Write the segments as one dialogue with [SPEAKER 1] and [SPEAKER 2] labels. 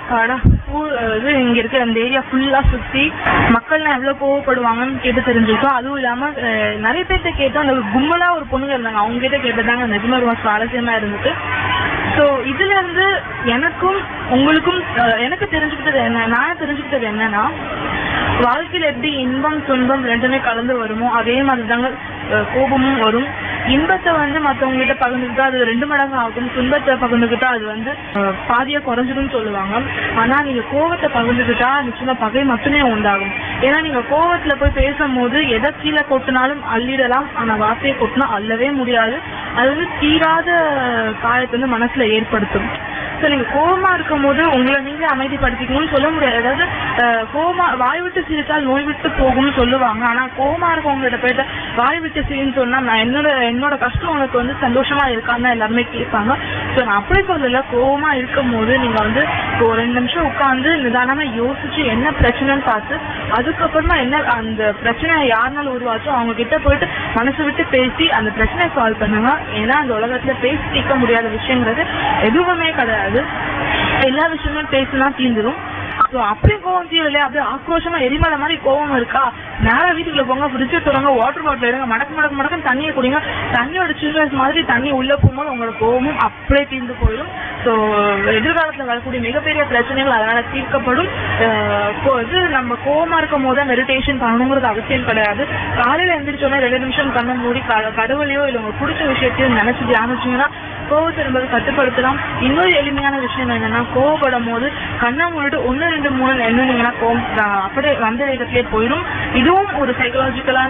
[SPEAKER 1] அடா, ஊர், இது இங்க இருக்க அந்த ஏரியா ஃபுல்லா சுத்தி மக்கள்லாம் எவ்வளவு கோவப்படுவாங்கன்னு கேட்டு தெரிஞ்சுக்கிட்டோம் அதுவும் இல்லாம அஹ், நிறைய பேர்த்த கேட்டோம் அந்த கும்பலா ஒரு பொண்ணுங்க இருந்தாங்க அவங்க கிட்ட கேட்டதாங்க நிஜமா ரொம்ப சுவாரஸ்யமா இருந்துச்சு சோ இதுல இருந்து எனக்கும் உங்களுக்கும் அஹ், எனக்கு தெரிஞ்சுக்கிட்டது என்ன நான் தெரிஞ்சுக்கிட்டது என்னன்னா வாழ்க்கையில எப்படி இன்பம் துன்பம் ரெண்டுமே கலந்து வருமோ அதே மாதிரி தாங்க அஹ், கோபமும் வரும் இன்பத்தை வந்து மத்தவங்க கிட்ட பகிர்ந்துக்கிட்டா அது ரெண்டு மடங்கு ஆகும் துன்பத்தை பகிர்ந்துக்கிட்டா அது வந்து அஹ், பாதியா குறைஞ்சிடும் சொல்லுவாங்க ஆனா நீங்க கோவத்தை பகிர்ந்துக்கிட்டா நிச்சயமா பகை மட்டுமே உண்டாகும் ஏன்னா நீங்க கோவத்துல போய் பேசும்போது எதை கீழே கொட்டினாலும் அள்ளிடலாம் ஆனா வார்த்தையை கொட்டினா அள்ளவே முடியாது அது வந்து தீராத காயத்தை வந்து மனசுல ஏற்படுத்தும் சோ நீங்க கோவமா இருக்கும் போது உங்களை நீங்க அமைதிப்படுத்திக்கணும்னு சொல்ல முடியாது அதாவது அஹ், கோவமா வாய் விட்டு சிரித்தால் நோய் விட்டு போகும்னு சொல்லுவாங்க ஆனா கோவமா இருக்கவங்ககிட்ட போயிட்டு வாய் விட்டு சிரின்னு சொன்னா நான் என்னோட என்னோட கஷ்டம் உனக்கு வந்து சந்தோஷமா இருக்கான்னு எல்லாருமே கேட்பாங்க சோ நான் அப்படி சொல்லல கோவமா இருக்கும் போது நீங்க வந்து இப்போ ஒரு ரெண்டு நிமிஷம் உட்கார்ந்து நிதானமா யோசிச்சு என்ன பிரச்சனைன்னு பார்த்து அதுக்கப்புறமா என்ன அந்த பிரச்சனை யாருனால உருவாச்சோ அவங்க கிட்ட போயிட்டு மனசு விட்டு பேசி அந்த பிரச்சனையை சால்வ் பண்ணுங்க ஏன்னா அந்த உலகத்துல பேசி தீர்க்க முடியாத விஷயங்கிறது எதுவுமே கிடையாது எல்லா விஷயமும் பேசினா தீந்துரும் So, அப்படியே கோவம் தீரலையா அப்படியே ஆக்ரோஷமா எரிமலை மாதிரி கோவம் இருக்கா நேரா வீட்டுக்குள்ள போங்க ஃப்ரிட்ஜ் தொடங்க வாட்டர் பாட்டில் எடுங்க மடக்கு மடக்கு மடக்குன்னு தண்ணியை குடிங்க தண்ணியோட சில்ட்ரன்ஸ் மாதிரி தண்ணி உள்ள போகும்போது உங்களோட கோவமும் அப்படியே தீர்ந்து போயிடும் ஸோ எதிர்காலத்துல வரக்கூடிய மிகப்பெரிய பிரச்சனைகள் அதனால தீர்க்கப்படும் அஹ் கோ- இது நம்ம கோவமா இருக்கும் போது மெடிடேஷன் பண்ணணுங்கிறது அவசியம் கிடையாது காலையில எந்திரிச்சோன்னா ரெண்டு நிமிஷம் கண்ணை மூடி க- கடவுளையோ இல்ல உங்களுக்கு பிடிச்ச விஷயத்தையோ நினைச்சு தியானிச்சீங்கன்னா கோவத்தை என்பது கட்டுப்படுத்தலாம் இன்னொரு எளிமையான விஷயம் என்னன்னா கோவப்படும் போது கண்ணை மூடிட்டு ஒன்னு ரெண்டு மூணு எண்ணுனீங்கன்னா கோவம் அஹ் அப்படியே வந்த வேகத்திலே போயிடும் இதுவும் ஒரு சைக்கலாஜிக்கலான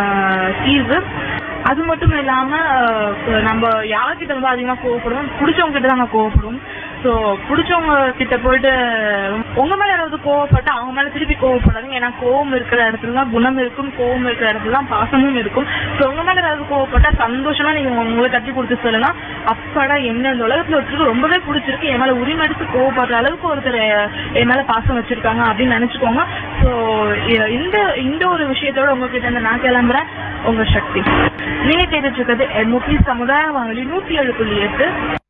[SPEAKER 1] தீர்வு அது மட்டும் இல்லாம அஹ், நம்ம யார்கிட்ட வந்து அதிகமா கோவப்படுவோம் பிடிச்சவங்க கிட்ட தான் கோவப்படுவோம் சோ பிடிச்சவங்க கிட்ட போயிட்டு உங்க மேல யாராவது கோவப்பட்டா அவங்க மேல திருப்பி கோவப்படாதீங்க ஏன்னா கோவம் இருக்கிற இடத்துல தான் குணம் இருக்கும் கோவம் இருக்கிற இடத்துல தான் பாசமும் இருக்கும் சோ உங்க மேல யாராவது கோவப்பட்டா சந்தோஷமா நீங்க உங்களை தட்டி கொடுத்து சொல்லலாம் அப்பாடா என்ன இந்த உலகத்துல ஒருத்தருக்கு ரொம்பவே பிடிச்சிருக்கு என் மேல உரிமை எடுத்து கோவப்படுற அளவுக்கு ஒருத்தர் என் மேல பாசம் வச்சிருக்காங்க அப்படின்னு நினைச்சுக்கோங்க சோ இந்த இந்த ஒரு விஷயத்தோட உங்ககிட்ட இருந்து நான் கிளம்புறேன் உங்க சக்தி நீங்க கேட்டுட்டு இருக்கிறது எம்ஓபி சமுதாய வானொலி நூத்தி ஏழு புள்ளி எட்டு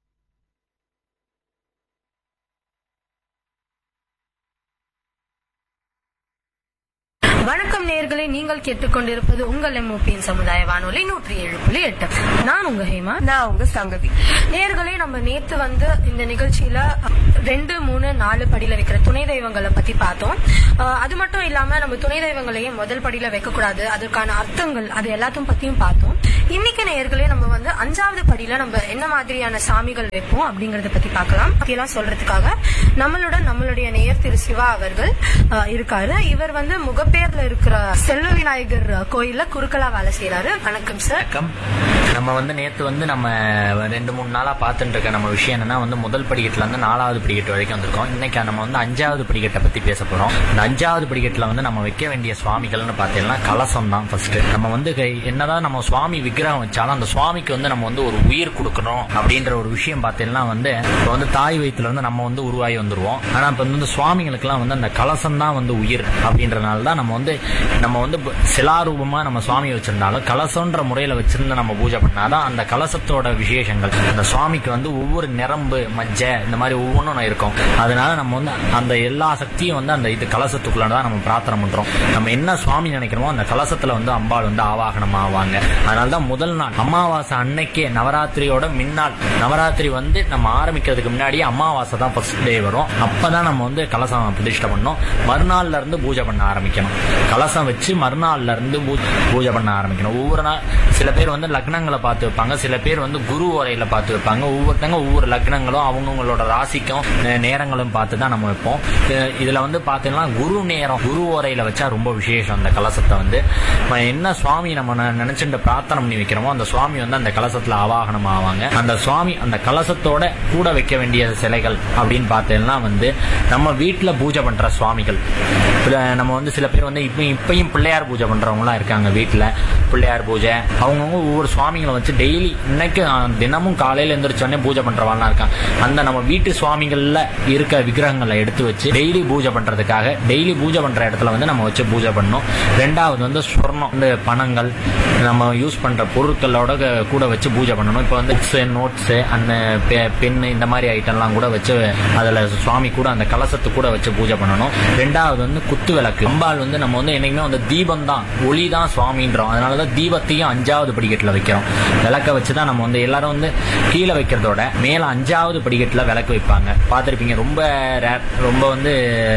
[SPEAKER 2] வணக்கம் நேயர்களே நீங்கள் கேட்டுக்கொண்டிருப்பது உங்கள் எம்ஓபியின் சமுதாய வானொலி நூற்றி ஏழு புள்ளி எட்டு நான் உங்க ஹேமா
[SPEAKER 3] நான் உங்க சங்கவி
[SPEAKER 2] நேயர்களே நம்ம நேத்து வந்து இந்த நிகழ்ச்சியில ரெண்டு மூணு நாலு படியில வைக்கிற துணை தெய்வங்களை பத்தி பார்த்தோம் அஹ் அது மட்டும் இல்லாம நம்ம துணை தெய்வங்களையும் முதல் படியில வைக்க கூடாது அதற்கான அர்த்தங்கள் அது எல்லாத்தையும் பத்தியும் பார்த்தோம் இன்னைக்கு நேயர்களே நம்ம வந்து அஞ்சாவது படியில நம்ம என்ன மாதிரியான சாமிகள் வைப்போம் அப்படிங்கறத பத்தி பார்க்கலாம் இதெல்லாம் சொல்றதுக்காக நம்மளுடன் நம்மளுடைய நேயர் திரு சிவா அவர்கள் அஹ், இருக்காரு இவர் வந்து முகப்பேர்ல இருக்கிற செல்வ விநாயகர் கோயில்ல குறுக்கலா வேலை செய்யறாரு வணக்கம் சார்
[SPEAKER 4] வணக்கம் நம்ம வந்து நேத்து வந்து நம்ம ரெண்டு மூணு நாளா பார்த்துட்டு இருக்க நம்ம விஷயம் என்னன்னா வந்து முதல் படிக்கட்டுல இருந்து நாலாவது படிக்கட்டு வரைக்கும் வந்திருக்கோம் இன்னைக்கு நம்ம வந்து அஞ்சாவது படிக்கட்டை பத்தி பேச போறோம் இந்த அஞ்சாவது படிக்கட்டுல வந்து நம்ம வைக்க வேண்டிய சுவாமிகள்னு பார்த்தீங்கன்னா கலசம் தான் ஃபர்ஸ்ட் நம்ம வந்து கை- என்னதான் நம்ம சுவாமி விக்கிரகம் வச்சாலும் அந்த சுவாமிக்கு வந்து நம்ம வந்து ஒரு உயிர் கொடுக்கணும் அப்படின்ற ஒரு விஷயம் பார்த்தீங்கன்னா வந்து இப்போ வந்து தாய் வயிற்றுல இருந்து நம்ம வந்து உருவாகி வந்துருவோம் ஆனா இப்போ வந்து சுவாமிகளுக்கெல்லாம் வந்து அந்த கலசம் தான் வந்து உயிர் அப்படின்றனால தான் நம்ம வந்து நம்ம வந்து ப- சிலாரூபமா நம்ம சுவாமி வச்சிருந்தாலும் கலசம்ன்ற முறையில வச்சிருந்து நம்ம பூஜை பண்ணாதான் அந்த கலசத்தோட விசேஷங்கள் அந்த சுவாமிக்கு வந்து ஒவ்வொரு நிரம்பு மஜ்ஜை இந்த மாதிரி ஒவ்வொன்றும் இருக்கும் அதனால நம்ம வந்து அந்த எல்லா சக்தியும் வந்து அந்த இது கலசத்துக்குள்ள தான் நம்ம பிரார்த்தனை பண்றோம் நம்ம என்ன சுவாமி நினைக்கிறோமோ அந்த கலசத்துல வந்து அம்பாள் வந்து ஆவாகனம் ஆவாங்க அதனால தான் முதல் நாள் அமாவாசை அன்னைக்கே நவராத்திரியோட முன்னாள் நவராத்திரி வந்து நம்ம ஆரம்பிக்கிறதுக்கு முன்னாடியே அமாவாசை தான் ஃபர்ஸ்ட் டே வரும் அப்பதான் நம்ம வந்து கலசம் பிரதிஷ்டை பண்ணோம் மறுநாள்ல இருந்து பூஜை பண்ண ஆரம்பிக்கணும் கலசம் வச்சு மறுநாள்ல இருந்து பூ- பூஜை பண்ண ஆரம்பிக்கணும் ஒவ்வொரு நாள் சில பேர் வந்து லக்னங்களை பார்த்து வைப்பாங்க சில பேர் வந்து குரு உரையில பார்த்து வைப்பாங்க ஒவ்வொருத்தங்க ஒவ்வொரு லக்னங்களும் அவங்கவுங்களோட ராசிக்கும் நே- நேரங்களும் பார்த்து தான் நம்ம வைப்போம் இது- இதுல வந்து பாத்தீங்கன்னா குரு நேரம் குரு உரையில வச்சா ரொம்ப விசேஷம் அந்த கலசத்தை வந்து நம்ம என்ன சுவாமி நம்ம நெ- நினைச்சுட்டு பிரார்த்தனை பண்ணி வைக்கிறோமோ அந்த சுவாமி வந்து அந்த கலசத்துல ஆவாகனம் ஆவாங்க அந்த சுவாமி அந்த கலசத்தோட கூட வைக்க வேண்டிய சிலைகள் அப்படின்னு பார்த்தீங்கன்னா வந்து நம்ம வீட்டுல பூஜை பண்ற சுவாமிகள் இப்ப நம்ம வந்து சில பேர் வந்து இப்ப இப்பயும் பிள்ளையார் பூஜை பண்றவங்கலாம் இருக்காங்க வீட்டுல பிள்ளையார் பூஜை அவங்கவுங்க ஒவ்வொரு சுவாமிகளை வச்சு டெய்லி இன்னைக்கு அஹ், தினமும் காலையில எந்திரிச்சோடனே பூஜை பண்றவாள்லாம் இருக்காங்க அந்த நம்ம வீட்டு சுவாமிகள்ல இருக்க விக்கிரகங்களை எடுத்து வச்சு டெய்லி பூஜை பண்றதுக்காக டெய்லி பூஜை பண்ற இடத்துல வந்து நம்ம வச்சு பூஜை பண்ணணும் ரெண்டாவது வந்து சொர்ணம் இந்த பணங்கள் நம்ம யூஸ் பண்ற பொருட்களோட க- கூட வச்சு பூஜை பண்ணணும் இப்போ வந்து நோட்ஸ் அந்த பென் இந்த மாதிரி ஐட்டம்லாம் கூட வச்சு அதுல சுவாமி கூட அந்த கலசத்து கூட வச்சு பூஜை பண்ணணும் ரெண்டாவது வந்து குத்து விளக்கு அம்பாள் வந்து நம்ம வந்து என்னைக்குமே வந்து தீபம் தான் ஒளி தான் சுவாமின்றோம் அதனாலதான் தீபத்தையும் அஞ்சாவது படிக்கட்டுல வைக்கிறோம் விளக்க வச்சு தான் நம்ம வந்து எல்லாரும் வந்து கீழே வைக்கிறதோட மேல அஞ்சாவது படிக்கட்டுல விளக்கு வைப்பாங்க பார்த்திருப்பீங்க ரொம்ப rare, ரொம்ப வந்து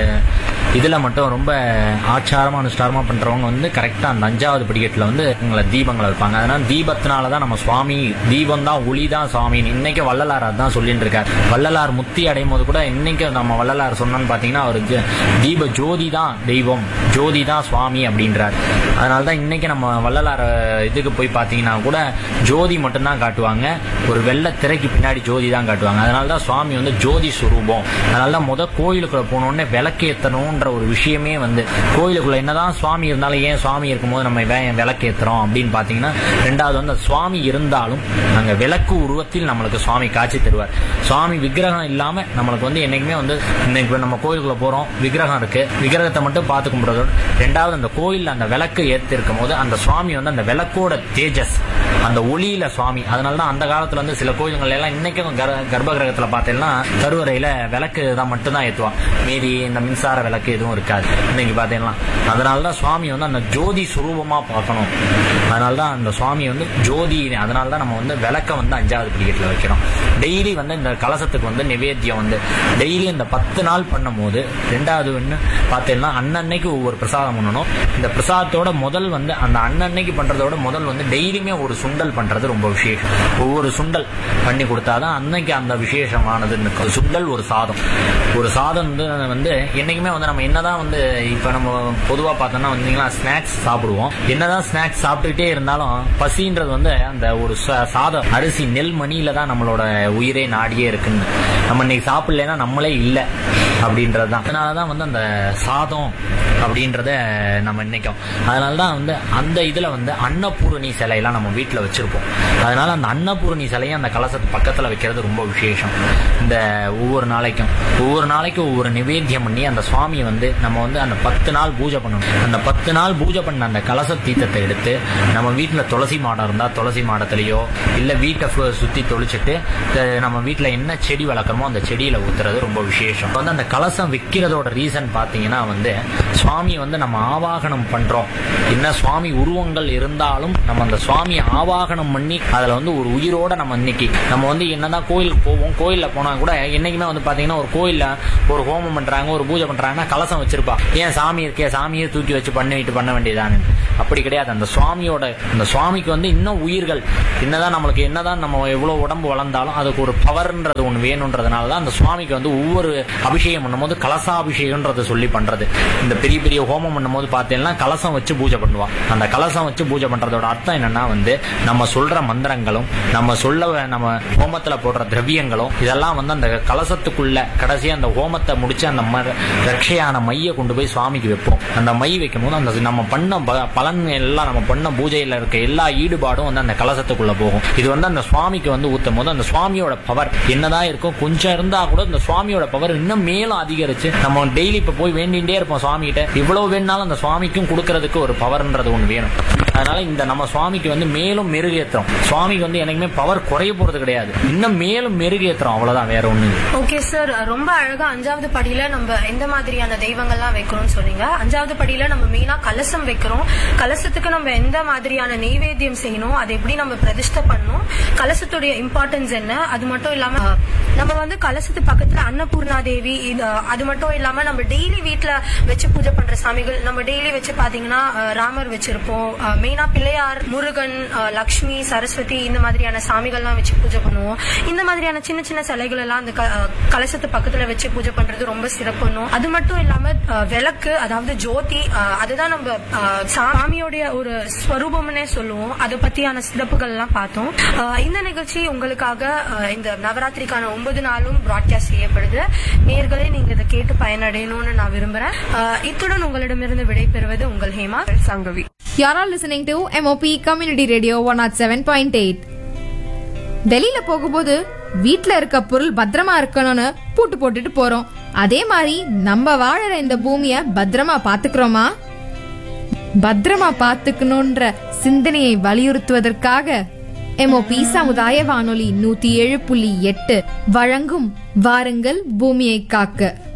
[SPEAKER 4] இதுல மட்டும் ரொம்ப ஆச்சாரமா அனுஷ்டாரமா பண்றவங்க வந்து கரெக்டா அந்த அஞ்சாவது படிக்கட்டுல வந்து உங்களை தீபங்களை வைப்பாங்க அதனால தீபத்தினால தான் நம்ம சுவாமி தீபம் தான் ஒளி தான் சுவாமி இன்னைக்கு வள்ளலார் அதான் சொல்லிட்டு இருக்கார் வள்ளலார் முக்தி அடையும் போது கூட இன்னைக்கு நம்ம வள்ளலார் சொன்னோன்னு பாத்தீங்கன்னா அவர் ஜ- தீப ஜோதி தான் தெய்வம் ஜோதி தான் சுவாமி அப்படின்றார் அதனால தான் இன்னைக்கு நம்ம வள்ளலார் இதுக்கு போய் பாத்தீங்கன்னா கூட ஜோதி மட்டும்தான் காட்டுவாங்க ஒரு வெள்ளை திரைக்கு பின்னாடி ஜோதி தான் காட்டுவாங்க அதனால தான் சுவாமி வந்து ஜோதி சுரூபம் அதனால தான் முத கோயிலுக்குள்ள போனோடனே விளக்கேத்தணும்ன்ற ஒரு விஷயமே வந்து கோயிலுக்குள்ள என்னதான் சுவாமி இருந்தாலும் ஏன் சுவாமி இருக்கும்போது நம்ம வே- விளக்கேத்துறோம் அப்படின்னு பாத்தீங்கன்னா ரெண்டாவது வந்து அந்த சுவாமி இருந்தாலும் அங்க விளக்கு உருவத்தில் நம்மளுக்கு சுவாமி காட்சி தருவார் சுவாமி விக்கிரகம் இல்லாம நம்மளுக்கு வந்து என்னைக்குமே வந்து இன்னைக்கு நம்ம கோயிலுக்குள்ள போறோம் விக்கிரகம் இருக்கு விக்கிரகத்தை மட்டும் பார்த்து கும்பிடுறதோட ரெண்டாவது அந்த கோயில்ல அந்த விளக்கு ஏத்தி இருக்கும் போது அந்த சுவாமி வந்து அந்த விளக்கோட தேஜஸ் அந்த ஒளியில சுவாமி அதனால தான் அந்த காலத்துல வந்து சில கோயில்கள் எல்லாம் இன்னைக்கும் கர்- கர்ப்ப கிரகத்துல பார்த்தீங்கன்னா கருவறையில விளக்கு தான் மட்டும்தான் ஏத்துவான் மீதி இந்த மின்சார விளக்கு எதுவும் இருக்காது இன்னைக்கு பாத்தீங்கன்னா அதனால தான் சுவாமி வந்து அந்த ஜோதி சுரூபமா பார்க்கணும் அதனால தான் அந்த சுவாமி வந்து ஜோதி அதனால தான் நம்ம வந்து விளக்க வந்து அஞ்சாவது படிக்கட்டுல வைக்கிறோம் டெய்லி வந்து இந்த கலசத்துக்கு வந்து நிவேத்தியம் வந்து டெய்லி இந்த பத்து நாள் பண்ணும்போது ரெண்டாவது ஒன்று பார்த்தீங்கன்னா அன்னன்னைக்கு ஒவ்வொரு பிரசாதம் பண்ணணும் இந்த பிரசாதத்தோட முதல் வந்து அந்த அன்னன்னைக்கு பண்றதோட முதல் வந்து டெய்லியுமே ஒரு சுண்டல் பண்றது ரொம்ப விசேஷம் ஒவ்வொரு சுண்டல் பண்ணி கொடுத்தாதான் அன்னைக்கு அந்த விசேஷமானது நிற்கும் சுண்டல் ஒரு சாதம் ஒரு சாதம் வந்து வந்து என்னைக்குமே வந்து நம்ம என்னதான் வந்து இப்ப நம்ம பொதுவா பார்த்தோம்னா வந்தீங்கன்னா ஸ்நாக்ஸ் சாப்பிடுவோம் என்னதான் ஸ்நாக்ஸ் சாப்பிட்டுக்கிட்டே இருந்தாலும் பசின்றது வந்து அந்த ஒரு ச- சாதம் அரிசி நெல் மணியில தான் நம்மளோட உயிரே நாடியே இருக்குன்னு நம்ம இன்னைக்கு சாப்பிடலைன்னா நம்மளே இல்லை அப்படின்றது தான் அதனாலதான் வந்து அந்த சாதம் அப்படின்றத நம்ம நினைக்கும் அதனால தான் வந்து அந்த இதுல வந்து அன்னபூரணி சிலையெல்லாம் நம்ம வீட்டுல வச்சிருப்போம் அதனால அந்த அன்னபூரணி சிலையை அந்த கலசத்து பக்கத்துல வைக்கிறது ரொம்ப விசேஷம் இந்த ஒவ்வொரு நாளைக்கும் ஒவ்வொரு நாளைக்கும் ஒவ்வொரு நிவேத்தியம் பண்ணி அந்த சுவாமியை வந்து நம்ம வந்து அந்த பத்து நாள் பூஜை பண்ணணும் அந்த பத்து நாள் பூஜை பண்ண அந்த கலச தீர்த்தத்தை எடுத்து நம்ம வீட்டுல துளசி மாடம் இருந்தா துளசி மாடத்திலேயோ இல்ல வீட்டை ஃபுல்லா சுத்தி தொளிச்சிட்டு அஹ், நம்ம வீட்டுல என்ன செடி வளர்க்குறோமோ அந்த செடியில ஊத்துறது ரொம்ப விசேஷம் இப்ப வந்து அந்த கலசம் வைக்கிறதோட ரீசன் பாத்தீங்கன்னா வந்து சுவாமி வந்து நம்ம ஆவாகனம் பண்றோம் என்ன சுவாமி உருவங்கள் இருந்தாலும் நம்ம அந்த சுவாமியை ஆவாகனம் பண்ணி அதுல வந்து ஒரு உயிரோட நம்ம இன்னைக்கு நம்ம வந்து என்னதான் கோயிலுக்கு போவோம் கோயில்ல போனா கூட என்னைக்குமே வந்து பாத்தீங்கன்னா ஒரு கோயில்ல ஒரு ஹோமம் பண்றாங்க ஒரு பூஜை பண்றாங்கன்னா கலசம் வச்சிருப்பா ஏன் சாமி இருக்கே சாமியை தூக்கி வச்சு பண்ணிட்டு பண்ண வேண்டியதானு அப்படி கிடையாது அந்த சுவாமியோட அந்த சுவாமிக்கு வந்து இன்னும் உயிர்கள் என்னதான் நம்மளுக்கு என்னதான் நம்ம எவ்வளவு உடம்பு வளர்ந்தாலும் அதுக்கு ஒரு பவர்ன்றது ஒன்று வேணுன்றதுனால தான் அந்த சுவாமிக்கு வந்து ஒவ்வொரு அபிஷேகம் பண்ணும்போது கலசாபிஷேகம்ன்றத சொல்லி பண்றது இந்த பெரிய பெரிய ஹோமம் பண்ணும்போது பார்த்தீங்கன்னா கலசம் வச்சு பூஜை பண்ணுவா அந்த கலசம் வச்சு பூஜை பண்றதோட அர்த்தம் என்னன்னா வந்து நம்ம சொல்ற மந்திரங்களும் நம்ம சொல்ல நம்ம ஹோமத்துல போடுற திரவியங்களும் இதெல்லாம் வந்து அந்த கலசத்துக்குள்ள கடைசியா அந்த ஹோமத்தை முடிச்சு அந்த ம- ரட்சையான மைய கொண்டு போய் சுவாமிக்கு வைப்போம் அந்த மை வைக்கும் போது அந்த நம்ம பண்ண ப- பலன் எல்லாம் நம்ம பண்ண பூஜையில இருக்க எல்லா ஈடுபாடும் வந்து அந்த கலசத்துக்குள்ள போகும் இது வந்து அந்த சுவாமிக்கு வந்து ஊத்தும் போது அந்த சுவாமியோட பவர் என்னதான் இருக்கும் கொஞ்சம் இருந்தா கூட அந்த சுவாமியோட பவர் இன்னும் மேலும் அதிகரிச்சு நம்ம டெய்லி இப்ப போய் வேண்டிகிட்டே இருப்போம் சுவாமி கிட்ட இவ்வளவு வேணாலும் அந்த சுவாமிக்கும் கொடுக்கறதுக்கு ஒரு பவர்ன்றது ஒண்ணு வேணும் அதனால இந்த நம்ம சுவாமிக்கு வந்து மேலும் மெருகேத்துறோம் சுவாமிக்கு வந்து எனக்குமே பவர் குறைய போறது கிடையாது இன்னும் மேலும் மெருகேத்துறோம் அவ்வளவுதான் வேற ஒண்ணு இல்லை.
[SPEAKER 2] ஓகே சார் ரொம்ப அழகா அஞ்சாவது படியில நம்ம எந்த மாதிரியான தெய்வங்கள்லாம் வைக்கணும்னு சொன்னீங்க அஞ்சாவது படியில நம்ம மெயினா கலசம் வைக்கிறோம் கலசத்துக்கு நம்ம எந்த மாதிரியான நெய்வேத்தியம் செய்யணும் அதை எப்படி நம்ம பிரதிஷ்டை பண்ணணும் கலசத்துடைய இம்பார்ட்டன்ஸ் என்ன அது மட்டும் இல்லாம அஹ், நம்ம வந்து கலசத்து பக்கத்துல அன்னபூர்ணா தேவி இது, அது மட்டும் இல்லாம நம்ம டெய்லி வீட்ல வச்சு பூஜை பண்ற சாமிகள் நம்ம டெய்லி வச்சு பாத்தீங்கன்னா அஹ், ராமர் வச்சிருப்போம் மெயினா பிள்ளையார் முருகன் அஹ், லக்ஷ்மி சரஸ்வதி இந்த மாதிரியான சாமிகள்லாம் வச்சு பூஜை பண்ணுவோம் இந்த மாதிரியான சின்ன சின்ன சிலைகள் எல்லாம் அந்த க- அஹ், கலசத்து பக்கத்துல வச்சு பூஜை பண்றது ரொம்ப சிறப்புன்னும் அது மட்டும் இல்லாம அஹ், விளக்கு அதாவது ஜோதி அஹ், அதுதான் நம்ம அஹ், சாமியோடைய ஒரு ஸ்வரூபம்னே சொல்லுவோம் அதை பத்தியான சிறப்புகள் எல்லாம் பார்த்தோம் அஹ், இந்த நிகழ்ச்சி உங்களுக்காக அஹ், இந்த நவராத்திரிக்கான ஒன்பது நாளும் பிராட்காஸ்ட் செய்யப்படுது நேர்களே நீங்க இதை கேட்டு பயனடையணும்னு நான் விரும்புறேன் அஹ், இத்துடன் உங்களிடமிருந்து விடைபெறுவது உங்கள் Hema
[SPEAKER 3] Sangavi
[SPEAKER 5] You're all listening to MOP Community Radio 107.8. வெளியில போகும்போது வீட்ல இருக்க பொருள் பத்திரமா இருக்கணும்னு பூட்டு போட்டுட்டு போறோம் அதே மாதிரி நம்ம வாழற இந்த பூமிய பத்திரமா பாத்துக்கிறோமா பத்திரமா பாத்துக்கணும்ன்ற சிந்தனையை வலியுறுத்துவதற்காக எம்ஓபி சமுதாய வானொலி நூத்தி ஏழு புள்ளி எட்டு வழங்கும் வாருங்கள் பூமியை காக்க